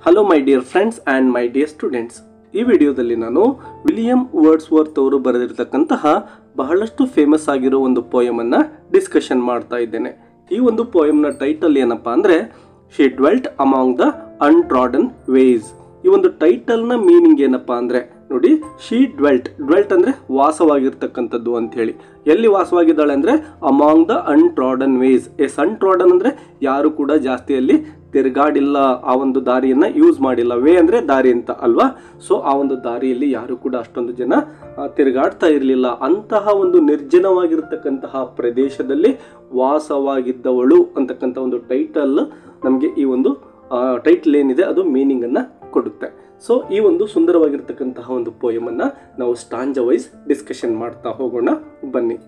hello my dear friends and my dear students ಈ ವಿಡಿಯೋದಲ್ಲಿ ನಾನು ವಿಲಿಯಂ ವರ್ಡ್ಸ್ ವರ್ತ್ ಅವರು ಬರೆದಿರ್ತಕ್ಕಂತಹ ಬಹಳಷ್ಟು ಫೇಮಸ್ ಆಗಿರೋ ಒಂದು ಪೋಯಮನ್ನು ಡಿಸ್ಕಷನ್ ಮಾಡ್ತಾ ಇದ್ದೇನೆ ಈ ಒಂದು ಪೋಯಮ್ನ ಟೈಟಲ್ ಏನಪ್ಪಾ ಅಂದರೆ she dwelt among the untrodden ways ಈ ಒಂದು ಟೈಟಲ್ನ ಮೀನಿಂಗ್ ಏನಪ್ಪಾ ಅಂದರೆ ನೋಡಿ ಶಿ ಡ್ವೆಲ್ಟ್ ಡ್ವೆಲ್ಟ್ ಅಂದರೆ ವಾಸವಾಗಿರ್ತಕ್ಕಂಥದ್ದು ಅಂತ ಹೇಳಿ ಎಲ್ಲಿ ವಾಸವಾಗಿದ್ದಾಳೆ ಅಂದರೆ among the untrodden ways yes untrodden ಅಂದರೆ ಯಾರು ಕೂಡ ಜಾಸ್ತಿ ಅಲ್ಲಿ ತಿರುಗಾಡಿಲ್ಲ ಆ ಒಂದು ದಾರಿಯನ್ನು ಯೂಸ್ ಮಾಡಿಲ್ಲ ವೇ ಅಂದರೆ ದಾರಿ ಅಂತ ಅಲ್ವಾ ಸೊ ಆ ಒಂದು ದಾರಿಯಲ್ಲಿ ಯಾರು ಕೂಡ ಅಷ್ಟೊಂದು ಜನ ಆ, ತಿರುಗಾಡ್ತಾ ಇರಲಿಲ್ಲ ಅಂತಹ ಒಂದು ನಿರ್ಜನವಾಗಿರ್ತಕ್ಕಂತಹ ಪ್ರದೇಶದಲ್ಲಿ ವಾಸವಾಗಿದ್ದವಳು ಅಂತಕ್ಕಂಥ ಒಂದು ಟೈಟಲ್ ನಮಗೆ ಈ ಒಂದು ಟೈಟಲ್ ಏನಿದೆ ಅದು ಮೀನಿಂಗನ್ನು ಕೊಡುತ್ತೆ ಸೊ ಈ ಒಂದು ಸುಂದರವಾಗಿರ್ತಕ್ಕಂತಹ ಒಂದು ಪೋಯಮನ್ನು ನಾವು ಸ್ಟಾಂಜ ವೈಸ್ ಡಿಸ್ಕಷನ್ ಮಾಡ್ತಾ ಹೋಗೋಣ ಬನ್ನಿ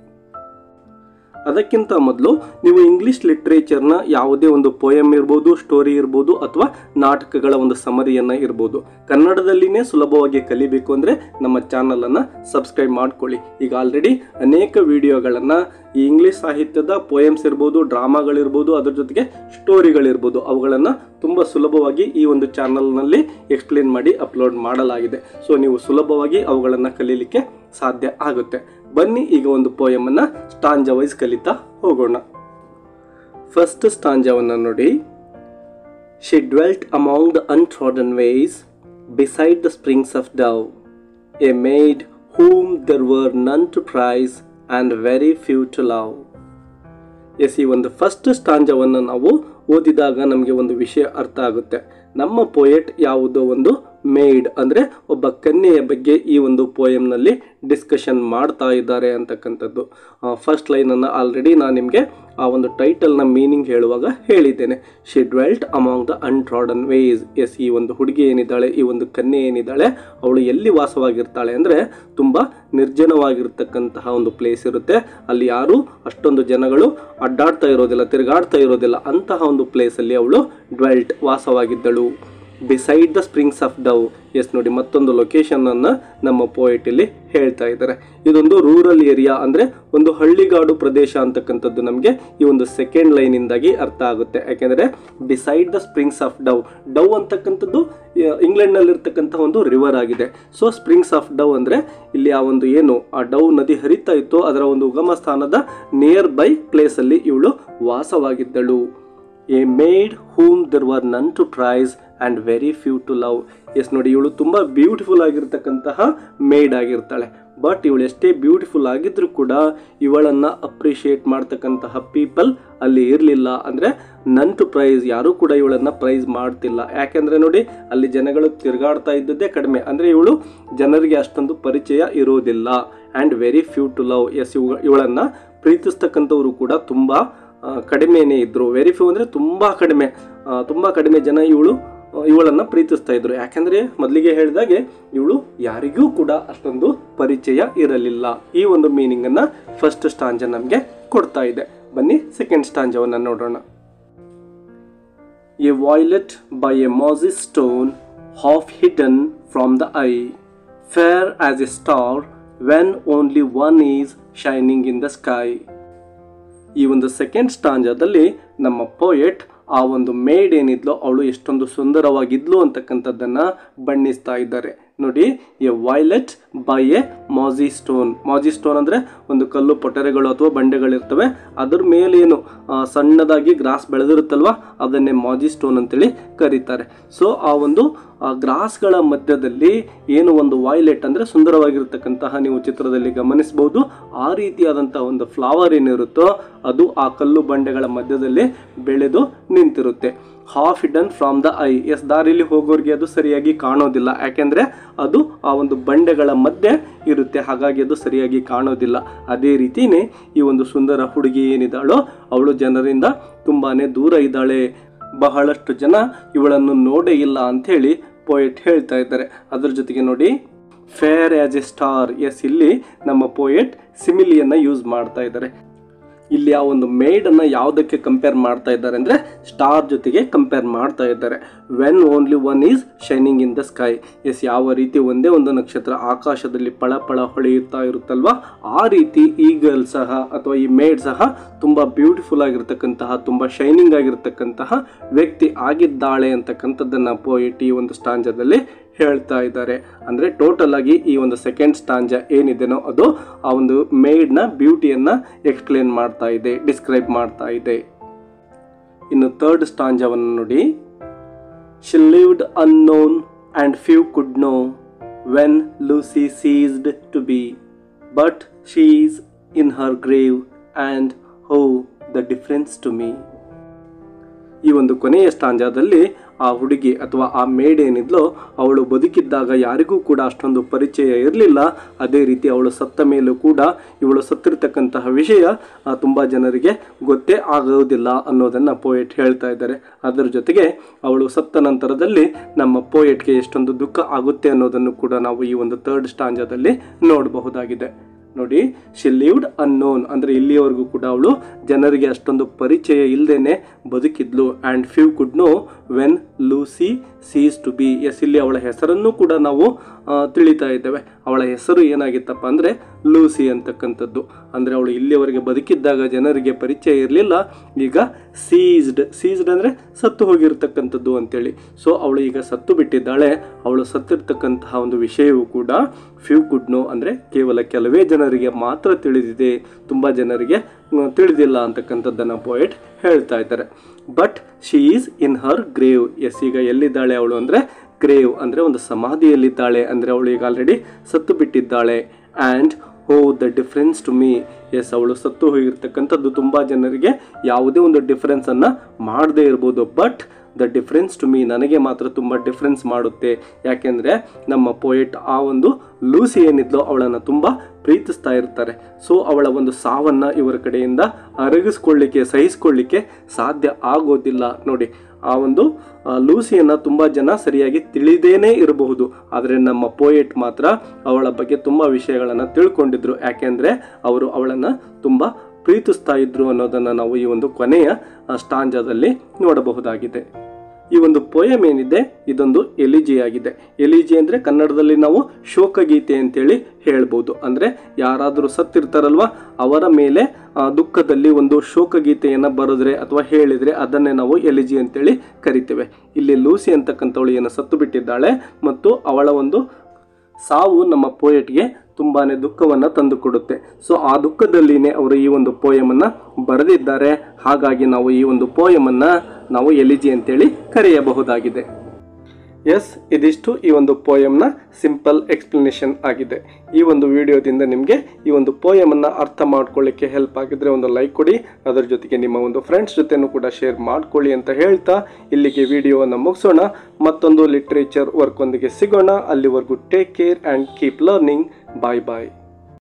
ಅದಕ್ಕಿಂತ ಮೊದಲು ನೀವು ಇಂಗ್ಲಿಷ್ ಲಿಟ್ರೇಚರ್ನ ಯಾವುದೇ ಒಂದು ಪೋಯಮ್ ಇರ್ಬೋದು ಸ್ಟೋರಿ ಇರ್ಬೋದು ಅಥವಾ ನಾಟಕಗಳ ಒಂದು ಸಮರಿಯನ್ನು ಇರ್ಬೋದು ಕನ್ನಡದಲ್ಲಿನೇ ಸುಲಭವಾಗಿ ಕಲಿಬೇಕು ಅಂದರೆ ನಮ್ಮ ಚಾನಲನ್ನು ಸಬ್ಸ್ಕ್ರೈಬ್ ಮಾಡ್ಕೊಳ್ಳಿ ಈಗ ಆಲ್ರೆಡಿ ಅನೇಕ ವಿಡಿಯೋಗಳನ್ನು ಈ ಇಂಗ್ಲಿಷ್ ಸಾಹಿತ್ಯದ ಪೋಯಮ್ಸ್ ಇರ್ಬೋದು ಡ್ರಾಮಾಗಳಿರ್ಬೋದು ಅದ್ರ ಜೊತೆಗೆ ಸ್ಟೋರಿಗಳಿರ್ಬೋದು ಅವುಗಳನ್ನು ತುಂಬ ಸುಲಭವಾಗಿ ಈ ಒಂದು ಚಾನಲ್ನಲ್ಲಿ ಎಕ್ಸ್ಪ್ಲೇನ್ ಮಾಡಿ ಅಪ್ಲೋಡ್ ಮಾಡಲಾಗಿದೆ ಸೊ ನೀವು ಸುಲಭವಾಗಿ ಅವುಗಳನ್ನು ಕಲೀಲಿಕ್ಕೆ ಸಾಧ್ಯ ಆಗುತ್ತೆ ಬನ್ನಿ ಈಗ ಒಂದು ಪೋಯಮನ್ನು ಸ್ಟಾಂಜ ವೈಸ್ ಕಲಿತಾ ಹೋಗೋಣ ಫಸ್ಟ್ ಸ್ಟಾಂಜವನ್ನು ನೋಡಿ she dwelt among the untrodden ways beside the springs of Dove a maid whom there were none to praise and very few to love yes ಈ ಒಂದು ಫಸ್ಟ್ ಸ್ಟಾಂಜವನ್ನು ನಾವು ಓದಿದಾಗ ನಮಗೆ ಒಂದು ವಿಷಯ ಅರ್ಥ ಆಗುತ್ತೆ ನಮ್ಮ ಪೋಯೆಟ್ ಯಾವುದೋ ಒಂದು ಮೇಡ್ ಅಂದರೆ ಒಬ್ಬ ಕನ್ಯೆಯ ಬಗ್ಗೆ ಈ ಒಂದು ಪೋಯಮ್ನಲ್ಲಿ ಡಿಸ್ಕಷನ್ ಮಾಡ್ತಾ ಇದ್ದಾರೆ ಅಂತಕ್ಕಂಥದ್ದು ಫಸ್ಟ್ ಲೈನನ್ನು ಆಲ್ರೆಡಿ ನಾನು ನಿಮಗೆ ಆ ಒಂದು ಟೈಟಲ್ನ ಮೀನಿಂಗ್ ಹೇಳುವಾಗ ಹೇಳಿದ್ದೇನೆ she dwelt among the untrodden ways yes ಈ ಒಂದು ಹುಡುಗಿ ಏನಿದ್ದಾಳೆ ಈ ಒಂದು ಕನ್ಯೆ ಏನಿದ್ದಾಳೆ ಅವಳು ಎಲ್ಲಿ ವಾಸವಾಗಿರ್ತಾಳೆ ಅಂದರೆ ತುಂಬ ನಿರ್ಜನವಾಗಿರ್ತಕ್ಕಂತಹ ಒಂದು ಪ್ಲೇಸ್ ಇರುತ್ತೆ ಅಲ್ಲಿ ಯಾರು ಅಷ್ಟೊಂದು ಜನಗಳು ಅಡ್ಡಾಡ್ತಾ ಇರೋದಿಲ್ಲ ತಿರುಗಾಡ್ತಾ ಇರೋದಿಲ್ಲ ಅಂತಹ ಒಂದು ಪ್ಲೇಸಲ್ಲಿ ಅವಳು ಡ್ವೆಲ್ಟ್ ವಾಸವಾಗಿದ್ದಳು beside the springs of Dove yes ನೋಡಿ ಮತ್ತೊಂದು ಲೊಕೇಶನನ್ನು ನಮ್ಮ poet ಇಲ್ಲಿ ಹೇಳ್ತಾ ಇದ್ದಾರೆ ಇದೊಂದು ರೂರಲ್ ಏರಿಯಾ ಅಂದರೆ ಒಂದು ಹಳ್ಳಿಗಾಡು ಪ್ರದೇಶ ಅಂತಕ್ಕಂಥದ್ದು ನಮಗೆ ಈ ಒಂದು ಸೆಕೆಂಡ್ ಲೈನಿಂದಾಗಿ ಅರ್ಥ ಆಗುತ್ತೆ ಯಾಕೆಂದರೆ beside the springs of Dove Dove ಅಂತಕ್ಕಂಥದ್ದು ಇಂಗ್ಲೆಂಡ್ನಲ್ಲಿರ್ತಕ್ಕಂಥ ಒಂದು ರಿವರ್ ಆಗಿದೆ ಸೊ ಸ್ಪ್ರಿಂಗ್ಸ್ ಆಫ್ ಡವ್ ಅಂದರೆ ಇಲ್ಲಿ ಆ ಒಂದು ಏನು ಆ ಡವ್ ನದಿ ಹರಿತಾ ಇತ್ತು ಅದರ ಒಂದು ಉಗಮ ಸ್ಥಾನದ ನಿಯರ್ ಬೈ ಪ್ಲೇಸಲ್ಲಿ ಇವಳು ವಾಸವಾಗಿದ್ದಳು a maid whom there were none to praise and very few to love yes ನೋಡಿ ಇವಳು ತುಂಬ ಬ್ಯೂಟಿಫುಲ್ ಆಗಿರ್ತಕ್ಕಂತಹ ಮೇಡ್ ಆಗಿರ್ತಾಳೆ ಬಟ್ ಇವಳು ಎಷ್ಟೇ ಬ್ಯೂಟಿಫುಲ್ ಆಗಿದ್ರೂ ಕೂಡ ಇವಳನ್ನು ಅಪ್ರಿಷಿಯೇಟ್ ಮಾಡ್ತಕ್ಕಂತಹ ಪೀಪಲ್ ಅಲ್ಲಿ ಇರಲಿಲ್ಲ ಅಂದರೆ ನನ್ ಟು ಪ್ರೈಸ್ ಯಾರೂ ಕೂಡ ಇವಳನ್ನು ಪ್ರೈಸ್ ಮಾಡ್ತಿಲ್ಲ ಯಾಕೆಂದರೆ ನೋಡಿ ಅಲ್ಲಿ ಜನಗಳು ತಿರುಗಾಡ್ತಾ ಇದ್ದದ್ದೇ ಕಡಿಮೆ ಅಂದರೆ ಇವಳು ಜನರಿಗೆ ಅಷ್ಟೊಂದು ಪರಿಚಯ ಇರೋದಿಲ್ಲ and very few to love yes ಇವ ಇವಳನ್ನು ಪ್ರೀತಿಸ್ತಕ್ಕಂಥವರು ಕೂಡ ತುಂಬ ಆ, ಕಡಿಮೆನೇ ಇದ್ದರು ವೆರಿ ಫ್ಯೂ ಅಂದರೆ ತುಂಬ ಕಡಿಮೆ ತುಂಬ ಕಡಿಮೆ ಜನ ಇವಳು ಇವಳನ್ನು ಪ್ರೀತಿಸ್ತಾ ಇದ್ರು ಯಾಕೆಂದರೆ ಮೊದಲಿಗೆ ಹೇಳಿದಾಗೆ ಇವಳು ಯಾರಿಗೂ ಕೂಡ ಅಷ್ಟೊಂದು ಪರಿಚಯ ಇರಲಿಲ್ಲ ಈ ಒಂದು ಮೀನಿಂಗನ್ನು ಫಸ್ಟ್ ಸ್ಟಾಂಜ ನಮಗೆ ಕೊಡ್ತಾ ಇದೆ ಬನ್ನಿ ಸೆಕೆಂಡ್ ಸ್ಟಾಂಜವನ್ನು ನೋಡೋಣ a violet by a mossy stone half hidden from the eye fair as a star when only one is shining in the sky ಈ ಒಂದು ಸೆಕೆಂಡ್ ಸ್ಟಾಂಜದಲ್ಲಿ ನಮ್ಮ ಪೋಯೆಟ್ ಆ ಒಂದು ಮೇಡ್ ಏನಿದ್ಲೋ ಅವಳು ಎಷ್ಟೊಂದು ಸುಂದರವಾಗಿದ್ಲು ಅಂತಕ್ಕಂಥದ್ದನ್ನು ಬಣ್ಣಿಸ್ತಾ ಇದ್ದಾರೆ ನೋಡಿ a violet by a mossy stone mossy stone ಅಂದರೆ ಒಂದು ಕಲ್ಲು ಪೊಟರೆಗಳು ಅಥವಾ ಬಂಡೆಗಳಿರ್ತವೆ ಅದ್ರ ಮೇಲೇನು ಆ, ಸಣ್ಣದಾಗಿ ಗ್ರಾಸ್ ಬೆಳೆದಿರುತ್ತಲ್ವ ಅದನ್ನೇ ಮಾಜಿ ಸ್ಟೋನ್ ಅಂತೇಳಿ ಕರೀತಾರೆ ಸೊ ಆ ಒಂದು ಆ ಗ್ರಾಸ್ಗಳ ಮಧ್ಯದಲ್ಲಿ ಏನು ಒಂದು ವಾಯ್ಲೆಟ್ ಅಂದರೆ ಸುಂದರವಾಗಿರ್ತಕ್ಕಂತಹ ನೀವು ಚಿತ್ರದಲ್ಲಿ ಗಮನಿಸಬಹುದು ಆ ರೀತಿಯಾದಂತಹ ಒಂದು ಫ್ಲವರ್ ಏನಿರುತ್ತೋ ಅದು ಆ ಕಲ್ಲು ಬಂಡೆಗಳ ಮಧ್ಯದಲ್ಲಿ ಬೆಳೆದು ನಿಂತಿರುತ್ತೆ half hidden from the eye yes ದಾರಿಲಿ ಹೋಗೋರಿಗೆ ಅದು ಸರಿಯಾಗಿ ಕಾಣೋದಿಲ್ಲ ಯಾಕೆಂದರೆ ಅದು ಆ ಒಂದು ಬಂಡೆಗಳ ಮಧ್ಯೆ ಇರುತ್ತೆ ಹಾಗಾಗಿ ಅದು ಸರಿಯಾಗಿ ಕಾಣೋದಿಲ್ಲ ಅದೇ ರೀತಿನೇ ಈ ಒಂದು ಸುಂದರ ಹುಡುಗಿ ಏನಿದ್ದಾಳೋ ಅವಳು ಜನರಿಂದ ತುಂಬಾ ದೂರ ಇದ್ದಾಳೆ ಬಹಳಷ್ಟು ಜನ ಇವಳನ್ನು ನೋಡೇ ಇಲ್ಲ ಅಂಥೇಳಿ ಪೋಯೆಟ್ ಹೇಳ್ತಾ ಇದ್ದಾರೆ ಅದ್ರ ಜೊತೆಗೆ ನೋಡಿ fair as a star yes ಇಲ್ಲಿ ನಮ್ಮ ಪೋಯೆಟ್ ಸಿಮಿಲಿಯನ್ನು ಯೂಸ್ ಮಾಡ್ತಾ ಇದ್ದಾರೆ ಇಲ್ಲಿ ಆ ಒಂದು ಮೇಡನ್ನು ಯಾವುದಕ್ಕೆ ಕಂಪೇರ್ ಮಾಡ್ತಾ ಇದ್ದಾರೆ ಅಂದರೆ ಸ್ಟಾರ್ ಜೊತೆಗೆ ಕಂಪೇರ್ ಮಾಡ್ತಾ ಇದ್ದಾರೆ when only one is shining in the sky yes ಯಾವ ರೀತಿ ಒಂದೇ ಒಂದು ನಕ್ಷತ್ರ ಆಕಾಶದಲ್ಲಿ ಪಳ ಪಳ ಹೊಳೆಯುತ್ತಾ ಇರುತ್ತಲ್ವಾ ಆ ರೀತಿ ಈ ಗರ್ಲ್ ಸಹ ಅಥವಾ ಈ ಮೇಡ್ ಸಹ ತುಂಬ ಬ್ಯೂಟಿಫುಲ್ ಆಗಿರ್ತಕ್ಕಂತಹ ತುಂಬ ಶೈನಿಂಗ್ ಆಗಿರ್ತಕ್ಕಂತಹ ವ್ಯಕ್ತಿ ಆಗಿದ್ದಾಳೆ ಅಂತಕ್ಕಂಥದ್ದನ್ನು ಪೋಯಿಟ್ ಈ ಒಂದು ಸ್ಟಾಂಜದಲ್ಲಿ ಹೇಳ್ತಾ ಇದ್ದಾರೆ ಅಂದರೆ ಟೋಟಲ್ ಆಗಿ ಈ ಒಂದು ಸೆಕೆಂಡ್ ಸ್ಟಾಂಜ ಏನಿದೆನೋ ಅದು ಆ ಒಂದು ಮೇಡ್ನ ಬ್ಯೂಟಿಯನ್ನು ಎಕ್ಸ್ಪ್ಲೇನ್ ಮಾಡ್ತಾ ಇದೆ ಡಿಸ್ಕ್ರೈಬ್ ಮಾಡ್ತಾ ಇದೆ ಇನ್ನು ಥರ್ಡ್ ಸ್ಟಾಂಜವನ್ನು ನೋಡಿ she lived unknown and few could know when Lucy ceased to be but she is in her grave and oh the difference to me ಈ ಒಂದು ಕೊನೆಯ ಸ್ಟಾಂಜಾದಲ್ಲಿ ಆ ಹುಡುಗಿ ಅಥವಾ ಆ ಮೇಡ್ ಏನಿದ್ಲೋ ಅವಳು ಬದುಕಿದ್ದಾಗ ಯಾರಿಗೂ ಕೂಡ ಅಷ್ಟೊಂದು ಪರಿಚಯ ಇರಲಿಲ್ಲ ಅದೇ ರೀತಿ ಅವಳು ಸತ್ತ ಮೇಲೂ ಕೂಡ ಇವಳು ಸತ್ತಿರ್ತಕ್ಕಂತಹ ವಿಷಯ ಆ, ತುಂಬ ಜನರಿಗೆ ಗೊತ್ತೇ ಆಗೋದಿಲ್ಲ ಅನ್ನೋದನ್ನು ಪೋಯೆಟ್ ಹೇಳ್ತಾ ಇದ್ದಾರೆ ಅದರ ಜೊತೆಗೆ ಅವಳು ಸತ್ತ ನಂತರದಲ್ಲಿ ನಮ್ಮ ಪೋಯೆಟ್ಗೆ ಎಷ್ಟೊಂದು ದುಃಖ ಆಗುತ್ತೆ ಅನ್ನೋದನ್ನು ಕೂಡ ನಾವು ಈ ಒಂದು ಥರ್ಡ್ ಸ್ಟಾಂಜಾದಲ್ಲಿ ನೋಡಬಹುದಾಗಿದೆ ನೋಡಿ ಶಿ ಲಿವ್ಡ್ ಅನ್ನೋನ್ ಅಂದರೆ ಇಲ್ಲಿಯವರೆಗೂ ಕೂಡ ಅವಳು ಜನರಿಗೆ ಅಷ್ಟೊಂದು ಪರಿಚಯ ಇಲ್ಲದೇನೆ ಬದುಕಿದ್ಲು and few could know when Lucy cease to be yes ಇಲ್ಲಿ ಅವಳ ಹೆಸರನ್ನು ಕೂಡ ನಾವು ಆ, ತಿಳಿತಾ ಇದ್ದೇವೆ ಅವಳ ಹೆಸರು ಏನಾಗಿತ್ತಪ್ಪ ಅಂದರೆ ಲೂಸಿ ಅಂತಕ್ಕಂಥದ್ದು ಅಂದರೆ ಅವಳು ಇಲ್ಲಿಯವರೆಗೆ ಬದುಕಿದ್ದಾಗ ಜನರಿಗೆ ಪರಿಚಯ ಇರಲಿಲ್ಲ ಈಗ ಸೀಸ್ಡ್ ಸೀಸ್ಡ್ ಅಂದರೆ ಸತ್ತು ಹೋಗಿರ್ತಕ್ಕಂಥದ್ದು ಅಂತೇಳಿ ಸೊ ಅವಳು ಈಗ ಸತ್ತು ಬಿಟ್ಟಿದ್ದಾಳೆ ಅವಳು ಸತ್ತಿರ್ತಕ್ಕಂತಹ ಒಂದು ವಿಷಯವೂ ಕೂಡ ಫ್ಯೂ ಕುಡ್ ನೋ ಅಂದರೆ ಕೇವಲ ಕೆಲವೇ ಜನರಿಗೆ ಮಾತ್ರ ತಿಳಿದಿದೆ ತುಂಬ ಜನರಿಗೆ ಮ್, ತಿಳಿದಿಲ್ಲ ಅಂತಕ್ಕಂಥದ್ದನ್ನು ಪೋಯೆಟ್ ಹೇಳ್ತಾ ಇದ್ದಾರೆ but she is in her grave yes ಈಗ ಎಲ್ಲಿದ್ದಾಳೆ ಅವಳು ಅಂದರೆ ಗ್ರೇವ್ ಅಂದರೆ ಒಂದು ಸಮಾಧಿಯಲ್ಲಿದ್ದಾಳೆ ಅಂದರೆ ಅವಳು ಈಗ ಆಲ್ರೆಡಿ ಸತ್ತು ಬಿಟ್ಟಿದ್ದಾಳೆ and oh the difference to me yes ಅವಳು ಸತ್ತು ಹೋಗಿರ್ತಕ್ಕಂಥದ್ದು ತುಂಬ ಜನರಿಗೆ ಯಾವುದೇ ಒಂದು ಡಿಫ್ರೆನ್ಸನ್ನು ಮಾಡದೇ ಇರ್ಬೋದು but the difference to me ನನಗೆ ಮಾತ್ರ ತುಂಬ ಡಿಫ್ರೆನ್ಸ್ ಮಾಡುತ್ತೆ ಯಾಕೆಂದರೆ ನಮ್ಮ ಪೋಯೆಟ್ ಆ ಒಂದು ಲೂಸಿ ಏನಿದ್ಲೋ ಅವಳನ್ನು ತುಂಬ ಪ್ರೀತಿಸ್ತಾ ಇರ್ತಾರೆ ಸೊ ಅವಳ ಒಂದು ಸಾವನ್ನು ಇವರ ಕಡೆಯಿಂದ ಅರಗಿಸ್ಕೊಳ್ಳಿಕ್ಕೆ ಸಹಿಸ್ಕೊಳ್ಳಿಕ್ಕೆ ಸಾಧ್ಯ ಆಗೋದಿಲ್ಲ ನೋಡಿ ಆ ಒಂದು ಆ, ಲೂಸಿಯನ್ನು ತುಂಬ ಜನ ಸರಿಯಾಗಿ ತಿಳಿದೇನೇ ಇರಬಹುದು ಆದರೆ ನಮ್ಮ ಪೋಯೆಟ್ ಮಾತ್ರ ಅವಳ ಬಗ್ಗೆ ತುಂಬ ವಿಷಯಗಳನ್ನು ತಿಳ್ಕೊಂಡಿದ್ರು ಯಾಕೆಂದರೆ ಅವರು ಅವಳನ್ನು ತುಂಬ ಪ್ರೀತಿಸ್ತಾ ಇದ್ರು ಅನ್ನೋದನ್ನು ನಾವು ಈ ಒಂದು ಕೊನೆಯ ಆ, ಸ್ಟಾಂಜದಲ್ಲಿ ನೋಡಬಹುದಾಗಿದೆ ಈ ಒಂದು ಪೋಯಮ್ ಏನಿದೆ ಇದೊಂದು ಎಲಿಜಿ ಆಗಿದೆ ಎಲಿಜಿ ಅಂದರೆ ಕನ್ನಡದಲ್ಲಿ ನಾವು ಶೋಕಗೀತೆ ಅಂತೇಳಿ ಹೇಳ್ಬೋದು ಅಂದರೆ ಯಾರಾದರೂ ಸತ್ತಿರ್ತಾರಲ್ವ ಅವರ ಮೇಲೆ ಆ, ದುಃಖದಲ್ಲಿ ಒಂದು ಶೋಕಗೀತೆಯನ್ನು ಬರೆದ್ರೆ ಅಥವಾ ಹೇಳಿದರೆ ಅದನ್ನೇ ನಾವು ಎಲಿಜಿ ಅಂತೇಳಿ ಕರಿತೇವೆ ಇಲ್ಲಿ ಲೂಸಿ ಅಂತಕ್ಕಂಥವಳು ಏನು ಸತ್ತು ಬಿಟ್ಟಿದ್ದಾಳೆ ಮತ್ತು ಅವಳ ಒಂದು ಸಾವು ನಮ್ಮ ಪೋಯೆಟ್ಗೆ ತುಂಬಾ ದುಃಖವನ್ನು ತಂದುಕೊಡುತ್ತೆ ಸೊ ಆ ದುಃಖದಲ್ಲಿನೇ ಅವರು ಈ ಒಂದು ಪೋಯಮನ್ನು ಬರೆದಿದ್ದಾರೆ ಹಾಗಾಗಿ ನಾವು ಈ ಒಂದು ಪೋಯಮನ್ನು ನಾವು ಎಲಿಜಿ ಅಂತೇಳಿ ಕರೆಯಬಹುದಾಗಿದೆ ಎಸ್ ಇದಿಷ್ಟು ಈ ಒಂದು ಪೋಯಮ್ನ ಸಿಂಪಲ್ ಎಕ್ಸ್ಪ್ಲನೇಷನ್ ಆಗಿದೆ ಈ ಒಂದು ವಿಡಿಯೋದಿಂದ ನಿಮಗೆ ಈ ಒಂದು ಪೋಯಮನ್ನು ಅರ್ಥ ಮಾಡ್ಕೊಳ್ಳಿಕ್ಕೆ ಹೆಲ್ಪ್ ಆಗಿದ್ರೆ ಒಂದು ಲೈಕ್ ಕೊಡಿ ಅದರ ಜೊತೆಗೆ ನಿಮ್ಮ ಒಂದು ಫ್ರೆಂಡ್ಸ್ ಜೊತೆನೂ ಕೂಡ ಶೇರ್ ಮಾಡ್ಕೊಳ್ಳಿ ಅಂತ ಹೇಳ್ತಾ ಇಲ್ಲಿಗೆ ವಿಡಿಯೋವನ್ನು ಮುಗಿಸೋಣ ಮತ್ತೊಂದು ಲಿಟ್ರೇಚರ್ ವರ್ಕ್ ಒಂದಿಗೆ ಸಿಗೋಣ ಅಲ್ಲಿವರೆಗೂ take care and keep learning bye bye